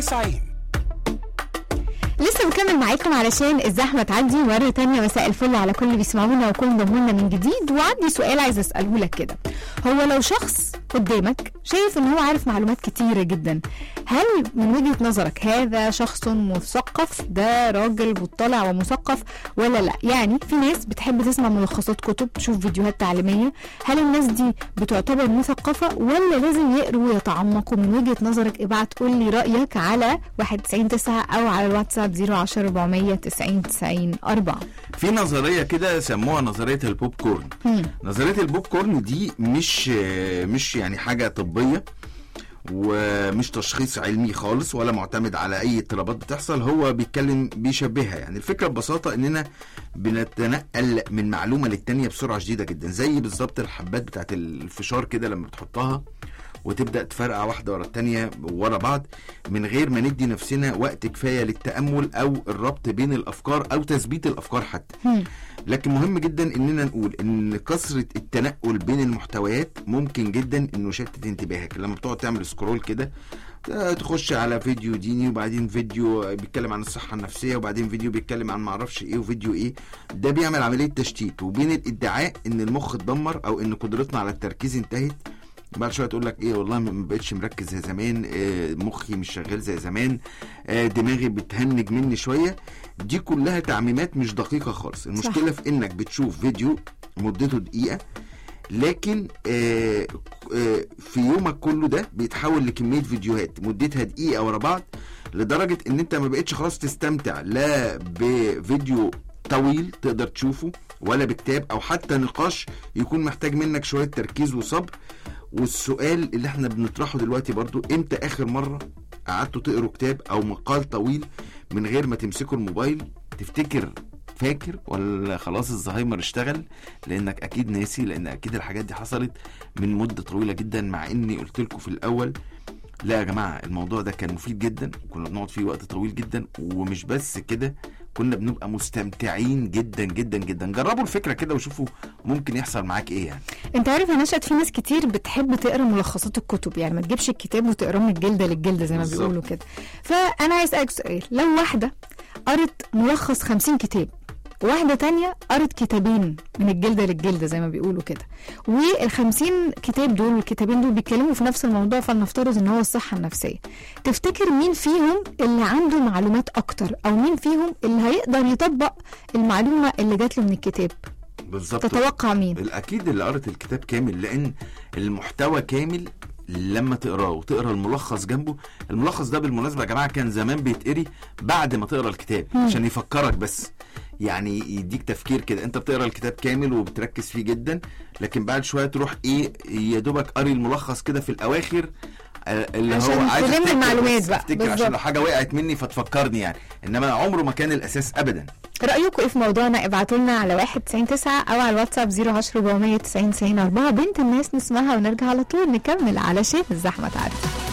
90 لسه بكمل معاكم علشان الزحمه تعدي مره تانية مساء الفل على كل اللي بيسمعونا وكل انضموا لنا من جديد وعندي سؤال عايز اساله لك كده هو لو شخص قدامك شايف ان هو عارف معلومات كتيره جدا هل من وجهه نظرك هذا شخص مثقف ده راجل مطلع ومثقف ولا لا يعني في ناس بتحب تسمع ملخصات كتب تشوف فيديوهات تعليميه هل الناس دي بتعتبر مثقفه ولا لازم يقروا ويتعمقوا من وجهه نظرك ابعت قول لي رايك على 199 او على الواتساب 010 400 90 90 4 في نظريه كده سموها نظريه البوب كورن نظريه البوب كورن دي مش مش يعني حاجه طبيه ومش تشخيص علمي خالص ولا معتمد على اي اضطرابات بتحصل هو بيتكلم بيشبهها يعني الفكره ببساطه اننا بنتنقل من معلومه للتانيه بسرعه شديده جدا زي بالظبط الحبات بتاعت الفشار كده لما بتحطها وتبدا تفرقع واحده ورا الثانيه ورا بعض من غير ما ندي نفسنا وقت كفايه للتامل او الربط بين الافكار او تثبيت الافكار حتى لكن مهم جدا اننا نقول ان كثره التنقل بين المحتويات ممكن جدا انه يشتت انتباهك لما بتقعد تعمل سكرول كده تخش على فيديو ديني وبعدين فيديو بيتكلم عن الصحه النفسيه وبعدين فيديو بيتكلم عن معرفش ايه وفيديو ايه ده بيعمل عمليه تشتيت وبين الادعاء ان المخ اتدمر او ان قدرتنا على التركيز انتهت بعد شويه تقول لك ايه والله ما بقتش مركز زي زمان آه مخي مش شغال زي زمان آه دماغي بتهنج مني شويه دي كلها تعميمات مش دقيقه خالص المشكله صح. في انك بتشوف فيديو مدته دقيقه لكن آه آه في يومك كله ده بيتحول لكميه فيديوهات مدتها دقيقه ورا بعض لدرجه ان انت ما بقتش خلاص تستمتع لا بفيديو طويل تقدر تشوفه ولا بكتاب او حتى نقاش يكون محتاج منك شويه تركيز وصبر والسؤال اللي احنا بنطرحه دلوقتي برضو امتى اخر مره قعدتوا تقروا كتاب او مقال طويل من غير ما تمسكوا الموبايل تفتكر فاكر ولا خلاص الزهايمر اشتغل لانك اكيد ناسي لان اكيد الحاجات دي حصلت من مده طويله جدا مع اني قلت لكم في الاول لا يا جماعه الموضوع ده كان مفيد جدا كنا بنقعد فيه وقت طويل جدا ومش بس كده كنا بنبقى مستمتعين جدا جدا جدا جربوا الفكره كده وشوفوا ممكن يحصل معاك ايه يعني انت عارف يا نشأت في ناس كتير بتحب تقرا ملخصات الكتب يعني ما تجيبش الكتاب وتقراه من الجلده للجلده زي ما بالظبط. بيقولوا كده فانا عايز اسالك سؤال لو واحده قرت ملخص 50 كتاب واحدة تانية قرت كتابين من الجلدة للجلدة زي ما بيقولوا كده والخمسين كتاب دول والكتابين دول بيتكلموا في نفس الموضوع فلنفترض ان هو الصحة النفسية تفتكر مين فيهم اللي عنده معلومات اكتر او مين فيهم اللي هيقدر يطبق المعلومة اللي جات له من الكتاب بالظبط تتوقع مين الاكيد اللي قرت الكتاب كامل لان المحتوى كامل لما تقراه وتقرا الملخص جنبه الملخص ده بالمناسبه يا جماعه كان زمان بيتقري بعد ما تقرا الكتاب عشان يفكرك بس يعني يديك تفكير كده انت بتقرا الكتاب كامل وبتركز فيه جدا لكن بعد شويه تروح ايه يا دوبك قاري الملخص كده في الاواخر آه، اللي عشان هو عايز تلم أفتكر المعلومات بس، بقى، افتكر بالظبط. عشان لو حاجه وقعت مني فتفكرني يعني انما عمره ما كان الاساس ابدا رأيكم ايه في موضوعنا ابعتوا لنا على 199 او على الواتساب 010 490 90 4 بنت الناس نسمعها ونرجع على طول نكمل علشان الزحمة تعدي